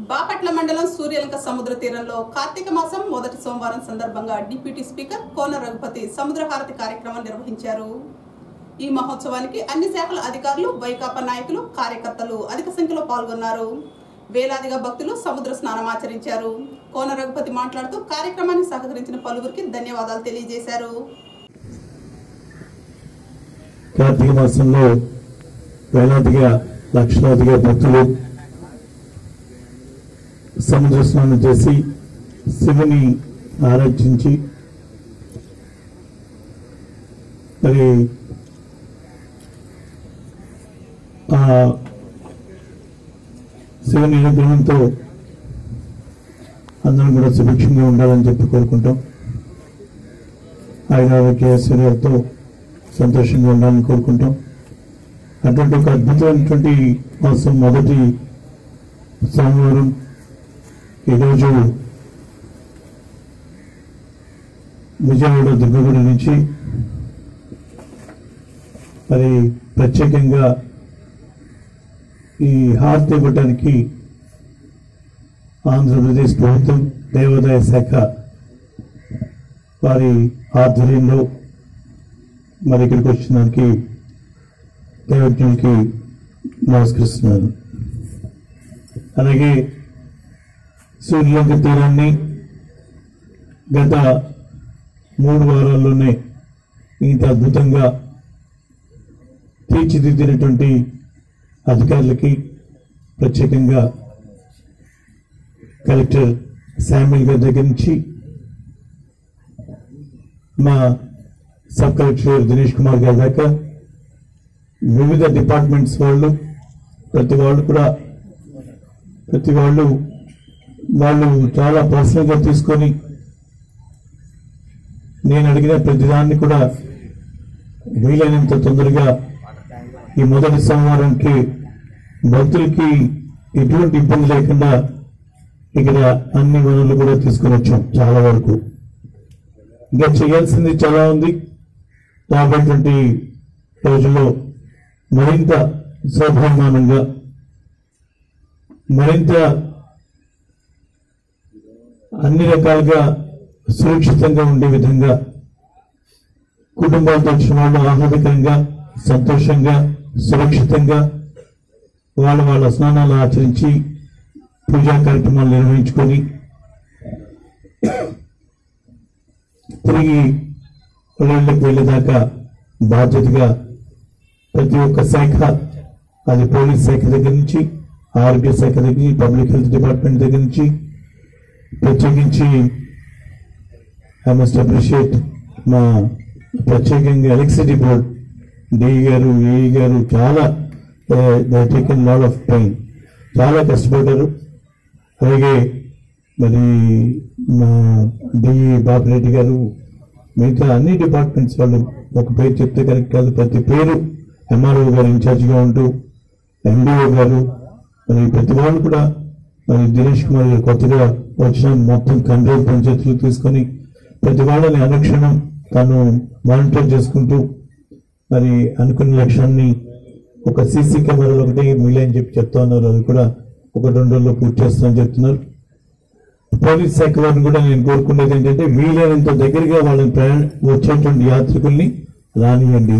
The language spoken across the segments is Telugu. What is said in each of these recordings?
బాపట్ల మండలం సూర్యలంక సముద్ర తీరంలో కార్తీక మాసం మొదటి సోమవారం సందర్భంగా డిప్యూటీ స్పీకర్ కోన రఘుపతి సముద్రహారతి కార్యక్రమం నిర్వహించారు ఈ మహోత్సవానికి అన్ని శాఖల అధికారులు వైకాపా నాయకులు కార్యకర్తలు అధిక సంఖ్యలో పాల్గొన్నారు వేలాదిగా భక్తులు సముద్ర స్నానం ఆచరించారు కోన రఘుపతి మాట్లాడుతూ కార్యక్రమానికి సహకరించిన పలువురికి ధన్యవాదాలు తెలియజేశారు కార్తీక మాసంలో వేలాదిగా లక్షలాదిగా భక్తులు సముద్ర స్నానం చేసి శివుని ఆరాధించి మరి ఆ శివుని అనుగ్రహంతో అందరం కూడా సుభిక్షంగా ఉండాలని చెప్పి కోరుకుంటాం ఆయన ఆరోగ్యశ్వర్యాలతో సంతోషంగా ఉండాలని కోరుకుంటాం అటువంటి ఒక అద్భుతమైనటువంటి మాసం మొదటి సోమవారం ఈరోజు విజయవాడ దుర్గగుడి నుంచి మరి ప్రత్యేకంగా ఈ హారతి ఇవ్వటానికి ఆంధ్రప్రదేశ్ ప్రభుత్వం దేవాదాయ శాఖ వారి ఆధ్వర్యంలో మరి ఇక్కడికి వచ్చినానికి దైవజ్ఞునికి నమస్కరిస్తున్నాను అలాగే సూర్యలంక తీరాన్ని గత మూడు వారాల్లోనే ఇంత అద్భుతంగా తీర్చిదిద్దినటువంటి అధికారులకి ప్రత్యేకంగా కలెక్టర్ శామ్యుల్ గారి దగ్గర నుంచి మా సబ్ కలెక్టర్ దినేష్ కుమార్ గారి దాకా వివిధ డిపార్ట్మెంట్స్ వాళ్ళు ప్రతి వాళ్ళు కూడా ప్రతి వాళ్ళు వాళ్ళు చాలా పర్సనల్గా తీసుకొని నేను అడిగిన ప్రతిదాన్ని కూడా వీలైనంత తొందరగా ఈ మొదటి సోమవారంకి భక్తులకి ఎటువంటి ఇబ్బంది లేకుండా ఇక్కడ అన్ని వనరులు కూడా తీసుకొని వచ్చాం చాలా వరకు ఇంకా చేయాల్సింది చాలా ఉంది రాబోయేటువంటి రోజుల్లో మరింత శోభామానంగా మరింత అన్ని రకాలుగా సురక్షితంగా ఉండే విధంగా కుటుంబాలతో వచ్చిన వాళ్ళు ఆహ్లాదకరంగా సంతోషంగా సురక్షితంగా వాళ్ళ వాళ్ళ స్నానాలు ఆచరించి పూజా కార్యక్రమాలు నిర్వహించుకొని తిరిగి ఇళ్ళకి వెళ్ళేదాకా బాధ్యతగా ప్రతి ఒక్క శాఖ అది పోలీస్ శాఖ దగ్గర నుంచి ఆరోగ్య శాఖ దగ్గర నుంచి పబ్లిక్ హెల్త్ డిపార్ట్మెంట్ దగ్గర నుంచి ప్రత్యేకించి ఐ మస్ట్ అప్రిషియేట్ మా ప్రత్యేకంగా ఎలక్ట్రిసిటీ బోర్డ్ డిఈ గారు ఏఈ గారు చాలా they taken lot of time చాలా కష్టపడ్డారు అలాగే మరి మా డిఈ బాపిరెడ్డి గారు మిగతా అన్ని డిపార్ట్మెంట్స్ వాళ్ళు ఒక పేరు చెప్తే కరెక్ట్ కాదు ప్రతి పేరు ఎంఆర్ఓ గారు ఇన్ఛార్జిగా ఉంటూ ఎండిఓ గారు మరి ప్రతి వాళ్ళు కూడా మరి దినేష్ కుమార్ గారు కొత్తగా వచ్చిన మొత్తం కంట్రోల్ పంచాయతీలు తీసుకొని ప్రతి వాళ్ళని అనుక్షణం తాను మానిటర్ చేసుకుంటూ మరి అనుకున్న లక్ష్యాన్ని ఒక సీసీ కెమెరాలు ఒకటి మిగిలి అని చెప్పి చెప్తా ఉన్నారు అది కూడా ఒక రెండు రోజుల్లో పూర్తి చేస్తామని చెప్తున్నారు పోలీస్ శాఖ వారిని కూడా నేను కోరుకునేది ఏంటంటే వీలైనంత దగ్గరగా వాళ్ళని ప్రయాణ వచ్చేటువంటి యాత్రికుల్ని రానియండి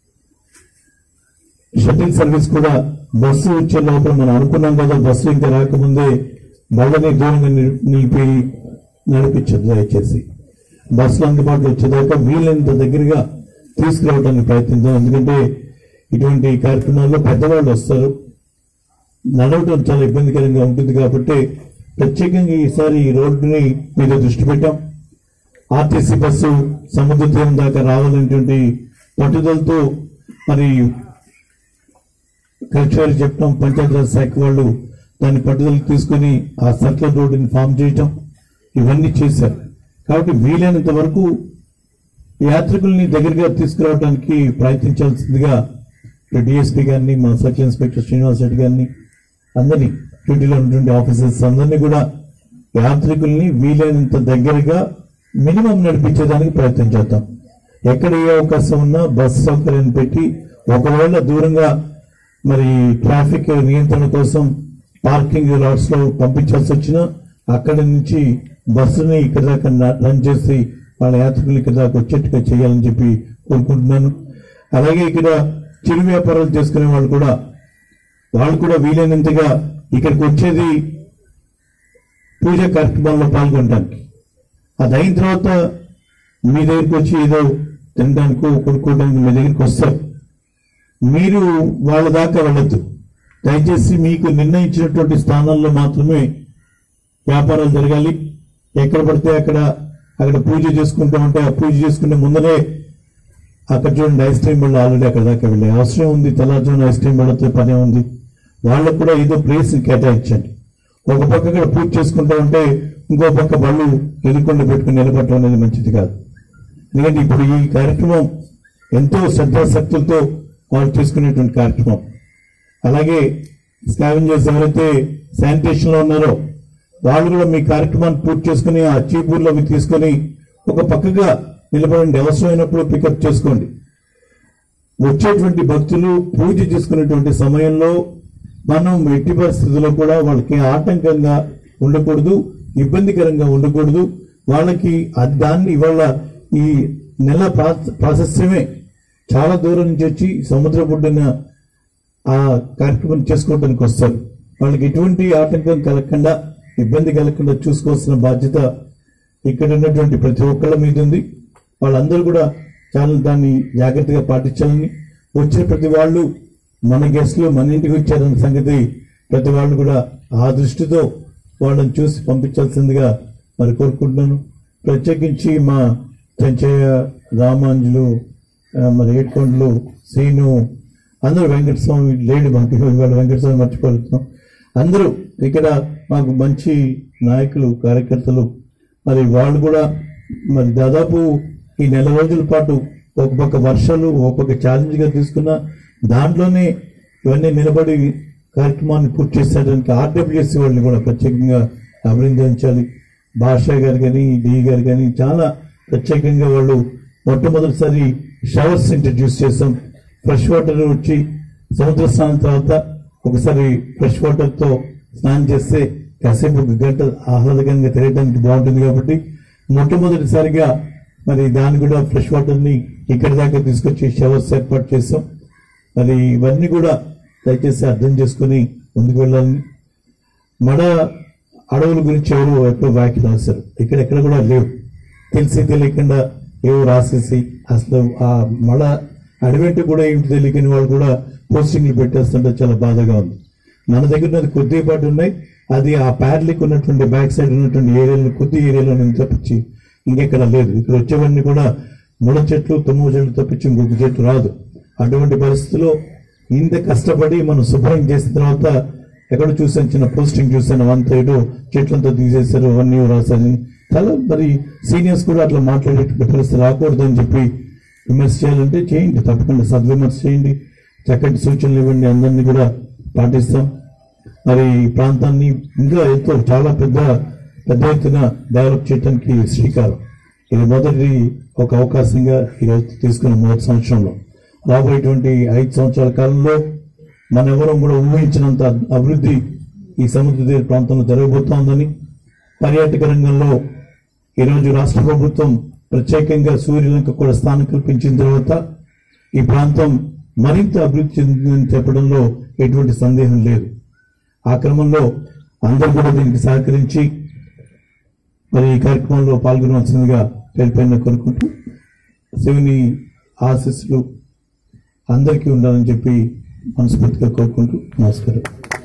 షటిల్ సర్వీస్ కూడా బస్సు వచ్చే లోపల మనం అనుకున్నాం కదా బస్సు ఇంకా రాకముందే బళ్ళని దూరంగా ని- నిలిపి నడిపించదు దయచేసి బస్సులు అందుబాటులో వచ్చేదాకా వీలైనంత దగ్గరగా తీసుకురావడానికి ప్రయత్నిద్దాం ఎందుకంటే ఇటువంటి కార్యక్రమాల్లో పెద్దవాళ్ళు వస్తారు నడవటం చాలా ఇబ్బందికరంగా ఉంటుంది కాబట్టి ప్రత్యేకంగా ఈసారి ఈ రోడ్డుని మీద దృష్టి పెట్టాం ఆర్టీసీ బస్సు సముద్ర తీరం దాకా రావాలనేటువంటి పట్టుదలతో మరి కలెక్టర్ చెప్పడం పంచాయతీరాజ్ శాఖ వాళ్ళు దాన్ని పట్టుదల తీసుకొని ఆ సర్కిల్ రోడ్డుని ఫామ్ చేయటం ఇవన్నీ చేశారు కాబట్టి వీలైనంత వరకు యాత్రికుల్ని దగ్గరగా తీసుకురావడానికి ప్రయత్నించాల్సిందిగా డిఎస్పీ గారిని మా సర్కిల్ ఇన్స్పెక్టర్ శ్రీనివాస్ రెడ్డి గారిని అందరినీ డ్యూటీలో ఉన్నటువంటి ఆఫీసర్స్ అందరినీ కూడా యాత్రికుల్ని వీలైనంత దగ్గరగా మినిమం నడిపించేదానికి ప్రయత్నం చేద్దాం ఎక్కడ ఏ అవకాశం ఉన్నా బస్సు సౌకర్యాన్ని పెట్టి ఒకవేళ దూరంగా మరి ట్రాఫిక్ నియంత్రణ కోసం పార్కింగ్ లాట్స్ లో పంపించాల్సి వచ్చినా అక్కడి నుంచి బస్సుని ఇక్కడ దాకా న- రన్ చేసి వాళ్ళ యాత్రికులు ఇక్కడ దాకా వచ్చేట్టుగా చేయాలని చెప్పి కోరుకుంటున్నాను అలాగే ఇక్కడ చిరు వ్యాపారాలు చేసుకునే వాళ్ళు కూడా వాళ్ళు కూడా వీలైనంతగా ఇక్కడికి వచ్చేది పూజ కార్యక్రమాల్లో పాల్గొనడానికి అది అయిన తర్వాత మీ దగ్గరికి వచ్చి ఏదో తినడానికో కొనుక్కోవడానికి మీ దగ్గరికి వస్తారు మీరు వాళ్ళ దాకా వెళ్ళద్దు దయచేసి మీకు నిర్ణయించినటువంటి స్థానాల్లో మాత్రమే వ్యాపారాలు జరగాలి ఎక్కడ పడితే అక్కడ అక్కడ పూజ చేసుకుంటూ ఉంటే ఆ పూజ చేసుకునే ముందరే అక్కడ చూడండి ఐస్ క్రీమ్ వాళ్ళు ఆల్రెడీ అక్కడ దాకా వెళ్ళే అవసరం ఉంది తెల్లారుజామున ఐస్ క్రీమ్ వాళ్ళతో పనే ఉంది వాళ్ళకు కూడా ఏదో ప్లేస్ కేటాయించండి ఒక పక్క ఇక్కడ పూజ చేసుకుంటూ ఉంటే ఇంకో పక్క బళ్ళు ఎదుర్కొండ పెట్టుకుని నిలబడటం అనేది మంచిది కాదు ఎందుకంటే ఇప్పుడు ఈ కార్యక్రమం ఎంతో శ్రద్ధాశక్తులతో వాళ్ళు చేసుకునేటువంటి కార్యక్రమం అలాగే స్కావెంజర్స్ ఎవరైతే శానిటేషన్ లో ఉన్నారో వాళ్ళు కూడా మీ కార్యక్రమాన్ని పూర్తి చేసుకుని ఆ చీపూర్లో అవి తీసుకొని ఒక పక్కగా నిలబడండి అవసరమైనప్పుడు పికప్ చేసుకోండి వచ్చేటువంటి భక్తులు పూజ చేసుకునేటువంటి సమయంలో మనం ఎట్టి పరిస్థితుల్లో కూడా వాళ్ళకి ఆటంకంగా ఉండకూడదు ఇబ్బందికరంగా ఉండకూడదు వాళ్ళకి అది దాన్ని ఇవాళ ఈ నెల ప్రాస- ప్రాశస్యమే చాలా దూరం నుంచి వచ్చి సముద్ర ఒడ్డున ఆ కార్యక్రమం చేసుకోవడానికి వస్తారు వాళ్ళకి ఎటువంటి ఆటంకం కలగకుండా ఇబ్బంది కలగకుండా చూసుకోవాల్సిన బాధ్యత ఇక్కడ ఉన్నటువంటి ప్రతి ఒక్కళ్ళ మీద ఉంది వాళ్ళందరూ కూడా చాలా దాన్ని జాగ్రత్తగా పాటించాలని వచ్చిన ప్రతి వాళ్ళు మన గెస్ట్లు మన ఇంటికి వచ్చారన్న సంగతి ప్రతి వాళ్ళు కూడా ఆ దృష్టితో వాళ్ళని చూసి పంపించాల్సిందిగా మరి కోరుకుంటున్నాను ప్రత్యేకించి మా చెంచయ్య రామాంజులు ఆ, మరి ఏడుకొండలు శ్రీను అందరూ వెంకటస్వామి లేడు మాకు ఇవాళ వెంకటస్వామి మర్చిపోతున్నాం అందరూ ఇక్కడ మాకు మంచి నాయకులు కార్యకర్తలు మరి వాళ్ళు కూడా మరి దాదాపు ఈ నెల రోజుల పాటు ఒక పక్క వర్షాలు ఒక పక్క ఛాలెంజ్ గా తీసుకున్న దాంట్లోనే ఇవన్నీ నిలబడి కార్యక్రమాన్ని పూర్తి చేసేదానికి ఆర్డబ్ల్యూఎస్సీ వాళ్ళని కూడా ప్రత్యేకంగా అభినందించాలి భాషా గారు కానీ డి గారు కానీ చాలా ప్రత్యేకంగా వాళ్ళు మొట్టమొదటిసారి షవర్స్ ఇంట్రడ్యూస్ చేసాం ఫ్రెష్ వాటర్ వచ్చి సముద్ర స్నానం తర్వాత ఒకసారి ఫ్రెష్ వాటర్ తో స్నానం చేస్తే కాసేపు ఒక గంట ఆహ్లాదకరంగా తిరగడానికి బాగుంటుంది కాబట్టి మొట్టమొదటిసారిగా మరి దాన్ని కూడా ఫ్రెష్ వాటర్ ని ఇక్కడి దాకా తీసుకొచ్చి షవర్స్ ఏర్పాటు చేసాం మరి ఇవన్నీ కూడా దయచేసి అర్థం చేసుకుని ముందుకు వెళ్ళాలని మడ అడవుల గురించి ఎవరు ఎప్పుడు వ్యాఖ్య రాశారు ఇక్కడ ఎక్కడ కూడా లేవు తెలిసి తెలియకుండా ఏవో రాసేసి అసలు ఆ మడ అడవంటి కూడా ఏమిటి తెలియని వాళ్ళు కూడా పోస్టింగ్లు పెట్టేస్తుంటే చాలా బాధగా ఉంది మన దగ్గర ఉన్నది కొద్దిపాటు ఉన్నాయి అది ఆ ప్యాడ్లిక్ ఉన్నటువంటి బ్యాక్ సైడ్ ఉన్నటువంటి ఏరియాలో కొద్ది ఏరియాలో నేను తప్పించి ఇంకెక్కడ లేదు ఇక్కడ వచ్చేవన్నీ కూడా ముడ చెట్లు తుమ్మ చెట్లు తప్పించి ఇంకొక చెట్టు రాదు అటువంటి పరిస్థితిలో ఇంత కష్టపడి మనం శుభ్రం చేసిన తర్వాత ఎక్కడ చూసాను చిన్న పోస్టింగ్ చూసాను వన్ సైడ్ చెట్లంతా తీసేశారు అవన్నీ రాశారు చాలా మరి సీనియర్స్ కూడా అట్లా మాట్లాడేటువంటి పరిస్థితి రాకూడదు అని చెప్పి విమర్శ చేయాలంటే చేయండి తప్పకుండా సద్విమర్శ చేయండి చక్కటి సూచనలు ఇవ్వండి అందరినీ కూడా పాటిస్తాం మరి ఈ ప్రాంతాన్ని ఇంకా ఎంతో చాలా పెద్ద పెద్ద ఎత్తున డెవలప్ చేయడానికి శ్రీకారం ఇది మొదటి ఒక అవకాశంగా ఈరోజు తీసుకున్న మొదటి సంవత్సరంలో రాబోయేటువంటి ఐదు సంవత్సరాల కాలంలో మన ఎవరం కూడా ఊహించినంత అభివృద్ధి ఈ సముద్ర తీర ప్రాంతంలో జరగబోతోందని పర్యాటక రంగంలో ఈరోజు రాష్ట్ర ప్రభుత్వం ప్రత్యేకంగా సూర్యలంక కూడా స్థానం కల్పించిన తర్వాత ఈ ప్రాంతం మరింత అభివృద్ధి చెందిందని చెప్పడంలో ఎటువంటి సందేహం లేదు ఆ క్రమంలో అందరూ కూడా దీనికి సహకరించి మరి ఈ కార్యక్రమంలో పాల్గొనవలసిందిగా పేరుపైన కోరుకుంటూ శివుని ఆశీస్సులు అందరికీ ఉండాలని చెప్పి మనస్ఫూర్తిగా కోరుకుంటూ నమస్కారం